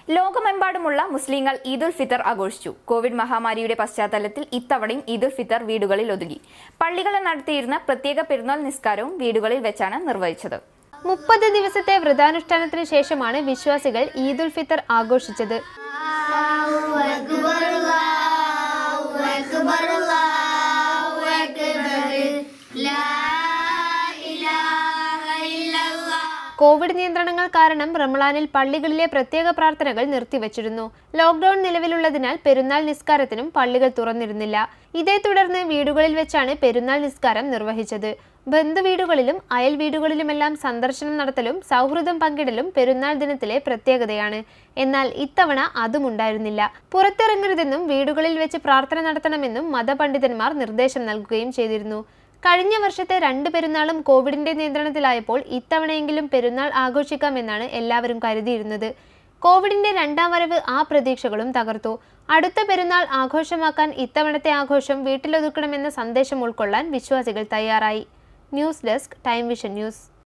ലോകമെമ്പാടുമുള്ള മുസ്ലിങ്ങൾ ഈദുൽ ഫിത്തർ ആഘോഷിച്ചു കോവിഡ് മഹാമാരിയുടെ പശ്ചാത്തലത്തിൽ ഇത്തവണയും ഈദുൽ ഫിത്തർ വീടുകളിൽ ഒതുങ്ങി പള്ളികളിൽ നടത്തിയിരുന്ന പ്രത്യേക പെരുന്നാൾ നിസ്കാരവും വീടുകളിൽ വെച്ചാണ് നിർവഹിച്ചത് മുപ്പത് ദിവസത്തെ വ്രതാനുഷ്ഠാനത്തിന് ശേഷമാണ് വിശ്വാസികൾ ഈദുൽ ഫിത്തർ ആഘോഷിച്ചത് കോവിഡ് നിയന്ത്രണങ്ങൾ കാരണം റമളാനിൽ പള്ളികളിലെ പ്രത്യേക പ്രാർത്ഥനകൾ നിർത്തിവച്ചിരുന്നു ലോക്ഡൌൺ നിലവിലുള്ളതിനാൽ പെരുന്നാൾ നിസ്കാരത്തിനും പള്ളികൾ തുറന്നിരുന്നില്ല ഇതേ തുടർന്ന് വീടുകളിൽ വെച്ചാണ് പെരുന്നാൾ നിസ്കാരം നിർവഹിച്ചത് ബന്ധുവീടുകളിലും അയൽ വീടുകളിലുമെല്ലാം സന്ദർശനം നടത്തലും സൗഹൃദം പങ്കിടലും പെരുന്നാൾ ദിനത്തിലെ പ്രത്യേകതയാണ് എന്നാൽ ഇത്തവണ അതും ഉണ്ടായിരുന്നില്ല പുറത്തിറങ്ങരുതെന്നും വീടുകളിൽ വെച്ച് പ്രാർത്ഥന നടത്തണമെന്നും മതപണ്ഡിതന്മാർ നിർദ്ദേശം നൽകുകയും ചെയ്തിരുന്നു കഴിഞ്ഞ വർഷത്തെ രണ്ട് പെരുന്നാളും കോവിഡിന്റെ നിയന്ത്രണത്തിലായപ്പോൾ ഇത്തവണയെങ്കിലും പെരുന്നാൾ ആഘോഷിക്കാമെന്നാണ് എല്ലാവരും കരുതിയിരുന്നത് കോവിഡിന്റെ രണ്ടാം വരവ് ആ പ്രതീക്ഷകളും തകർത്തു അടുത്ത പെരുന്നാൾ ആഘോഷമാക്കാൻ ഇത്തവണത്തെ ആഘോഷം വീട്ടിലൊതുക്കണമെന്ന സന്ദേശം ഉൾക്കൊള്ളാൻ വിശ്വാസികൾ തയ്യാറായി news desk time vision news